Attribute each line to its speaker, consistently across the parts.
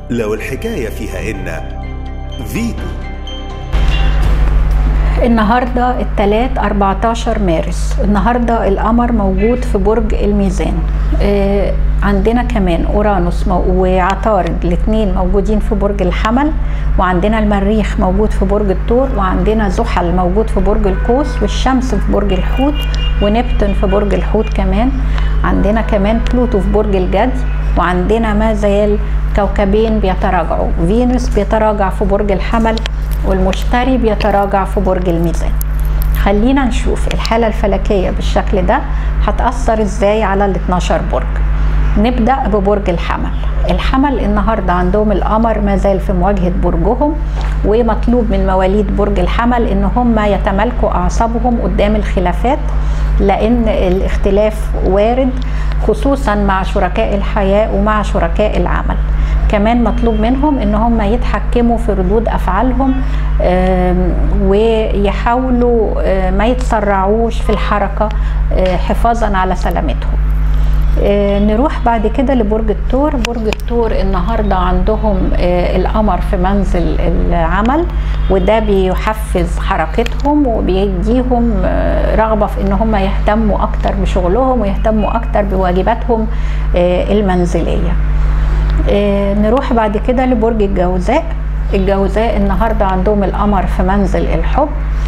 Speaker 1: لو الحكاية فيها إن فيتو
Speaker 2: النهاردة التلات 14 مارس النهاردة القمر موجود في برج الميزان آه عندنا كمان أورانوس مو- وعطارد الاتنين موجودين في برج الحمل وعندنا المريخ موجود في برج الثور وعندنا زحل موجود في برج القوس والشمس في برج الحوت ونبتون في برج الحوت كمان عندنا كمان بلوتو في برج الجدي وعندنا ما زال كوكبين بيتراجعوا فينوس بيتراجع في برج الحمل والمشتري بيتراجع في برج الميزان خلينا نشوف الحالة الفلكية بالشكل ده هتأثر ازاي على ال 12 برج نبدأ ببرج الحمل الحمل النهاردة عندهم القمر ما زال في مواجهة برجهم ومطلوب من مواليد برج الحمل ان هم يتمالكوا اعصابهم قدام الخلافات لان الاختلاف وارد خصوصا مع شركاء الحياة ومع شركاء العمل كمان مطلوب منهم ان هم يتحكموا في ردود افعالهم آم، ويحاولوا آه، ما يتسرعوش في الحركه آه، حفاظا على سلامتهم آه، نروح بعد كده لبرج الثور برج الثور النهارده عندهم آه، القمر في منزل العمل وده بيحفز حركتهم وبيديهم آه، رغبه في ان هم يهتموا اكتر بشغلهم ويهتموا اكتر بواجباتهم آه، المنزليه آه، نروح بعد كده لبرج الجوزاء الجوزاء النهارده عندهم القمر في منزل الحب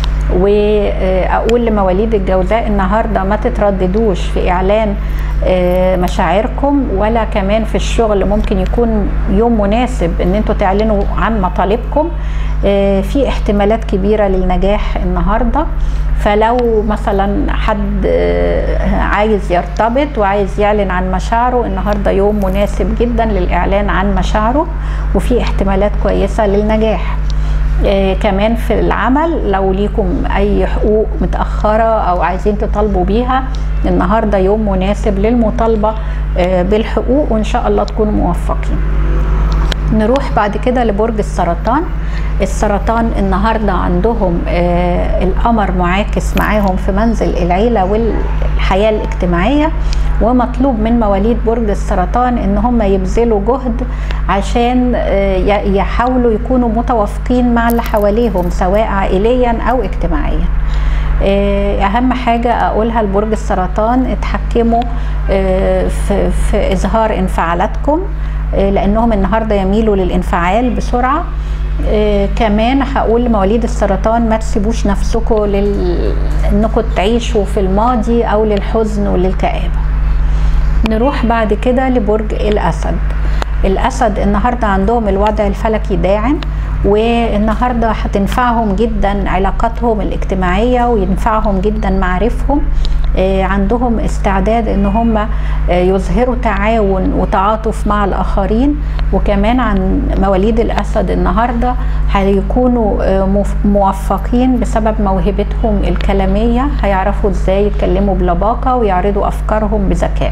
Speaker 2: واقول لمواليد الجوزاء النهارده ما تترددوش في اعلان آه، مشاعركم ولا كمان في الشغل ممكن يكون يوم مناسب ان انتوا تعلنوا عن مطالبكم آه، في احتمالات كبيره للنجاح النهارده فلو مثلا حد آه، عايز يرتبط وعايز يعلن عن مشاعره النهارده يوم مناسب جدا للاعلان عن مشاعره وفي احتمالات كويسه للنجاح آه، كمان في العمل لو ليكم اي حقوق متاخره او عايزين تطالبوا بيها النهارده يوم مناسب للمطالبه آه، بالحقوق وان شاء الله تكونوا موفقين نروح بعد كده لبرج السرطان السرطان النهارده عندهم آه القمر معاكس معاهم في منزل العيله والحياه الاجتماعيه ومطلوب من مواليد برج السرطان ان هم يبذلوا جهد عشان آه ي- يحاولوا يكونوا متوافقين مع اللي حواليهم سواء عائليا او اجتماعيا آه، اهم حاجه اقولها لبرج السرطان اتحكموا آه، في, في اظهار انفعالاتكم آه، لانهم النهارده يميلوا للانفعال بسرعه آه، كمان هقول لمواليد السرطان ما تسيبوش نفسكم لل... انكم تعيشوا في الماضي او للحزن وللكآبه نروح بعد كده لبرج الاسد الاسد النهارده عندهم الوضع الفلكي داعم والنهارده هتنفعهم جدا علاقاتهم الاجتماعيه وينفعهم جدا معارفهم آه، عندهم استعداد ان هم آه، يظهروا تعاون وتعاطف مع الاخرين وكمان عن مواليد الاسد النهارده هيكونوا آه، مف- موفقين بسبب موهبتهم الكلاميه هيعرفوا ازاي يتكلموا بلباقه ويعرضوا افكارهم بذكاء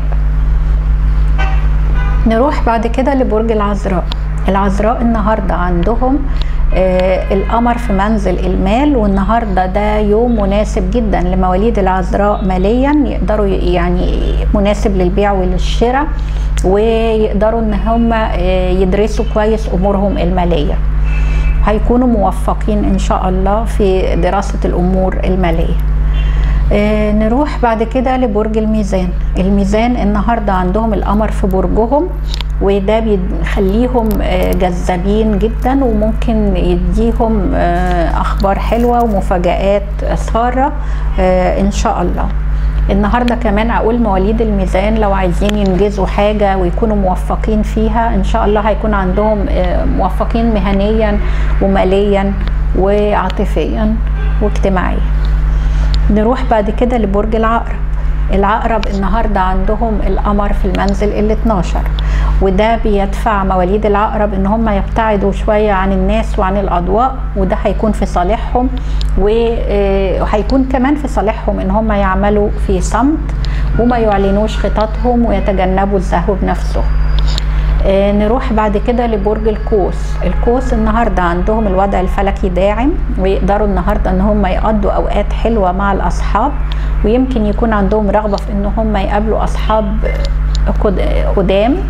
Speaker 2: نروح بعد كده لبرج العذراء العذراء النهارده عندهم آه القمر في منزل المال والنهارده ده يوم مناسب جدا لمواليد العذراء ماليا يقدروا ي- يعني مناسب للبيع وللشراء ويقدروا ان هم آه يدرسوا كويس امورهم الماليه هيكونوا موفقين ان شاء الله في دراسه الامور الماليه آه، نروح بعد كده لبرج الميزان الميزان النهارده عندهم القمر في برجهم وده بيخليهم آه، جذابين جدا وممكن يديهم آه، اخبار حلوه ومفاجات ساره آه، ان شاء الله النهارده كمان اقول مواليد الميزان لو عايزين ينجزوا حاجه ويكونوا موفقين فيها ان شاء الله هيكون عندهم آه، موفقين مهنيا وماليا وعاطفيا واجتماعيا نروح بعد كده لبرج العقرب العقرب النهارده عندهم القمر في المنزل ال 12 وده بيدفع مواليد العقرب ان هم يبتعدوا شويه عن الناس وعن الاضواء وده هيكون في صالحهم وهيكون كمان في صالحهم ان هم يعملوا في صمت وما يعلنوش خططهم ويتجنبوا الزهو بنفسهم آه، نروح بعد كده لبرج القوس القوس النهارده عندهم الوضع الفلكي داعم ويقدروا النهارده ان هم يقضوا اوقات حلوه مع الاصحاب ويمكن يكون عندهم رغبه في ان هم يقابلوا اصحاب قد- قدام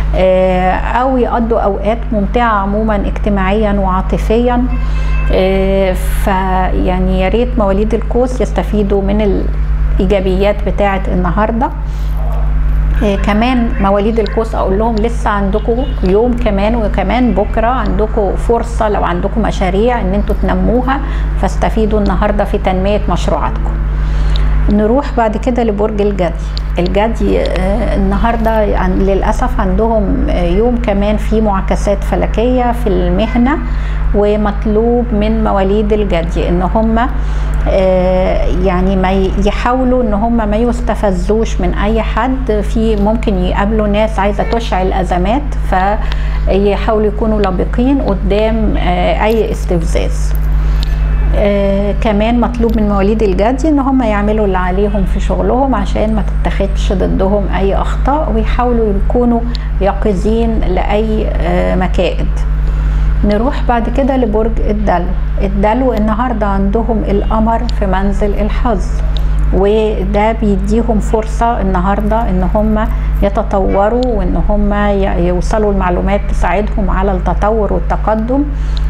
Speaker 2: او يقضوا اوقات ممتعه عموما اجتماعيا وعاطفيا فيعني يا ريت مواليد القوس يستفيدوا من الايجابيات بتاعه النهارده كمان مواليد القوس اقول لهم لسه عندكم يوم كمان وكمان بكره عندكم فرصه لو عندكم مشاريع ان انتوا تنموها فاستفيدوا النهارده في تنميه مشروعاتكم نروح بعد كده لبرج الجدي الجدي النهارده للاسف عندهم يوم كمان في معاكسات فلكيه في المهنه ومطلوب من مواليد الجدي ان هم يعني ما يحاولوا ان هم ما يستفزوش من اي حد في ممكن يقابلوا ناس عايزه تشعل ازمات فيحاولوا يكونوا لبقين قدام اي استفزاز آه كمان مطلوب من مواليد الجدي ان هم يعملوا اللي عليهم في شغلهم عشان ما تتخذش ضدهم اي اخطاء ويحاولوا يكونوا يقظين لاي آه مكائد نروح بعد كده لبرج الدلو الدلو النهارده عندهم القمر في منزل الحظ وده بيديهم فرصة النهاردة ان هم يتطوروا وان هم يوصلوا لمعلومات تساعدهم على التطور والتقدم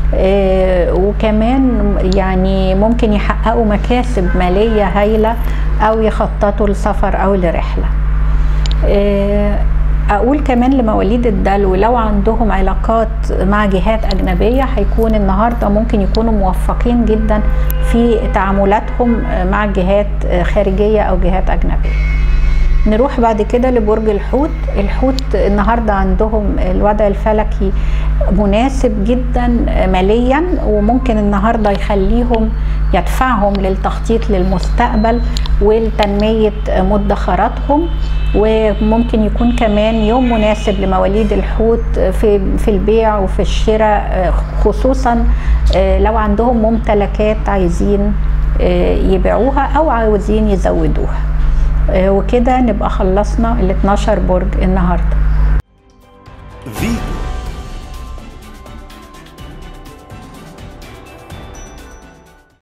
Speaker 2: وكمان يعني ممكن يحققوا مكاسب مالية هايلة او يخططوا لسفر او لرحلة اقول كمان لمواليد الدلو لو عندهم علاقات مع جهات اجنبيه هيكون النهارده ممكن يكونوا موفقين جدا في تعاملاتهم مع جهات خارجيه او جهات اجنبيه نروح بعد كده لبرج الحوت الحوت النهارده عندهم الوضع الفلكي مناسب جدا ماليا وممكن النهارده يخليهم يدفعهم للتخطيط للمستقبل ولتنميه مدخراتهم وممكن يكون كمان يوم مناسب لمواليد الحوت في في البيع وفي الشراء خصوصا لو عندهم ممتلكات عايزين يبيعوها او عاوزين يزودوها وكده نبقى خلصنا ال 12 برج النهارده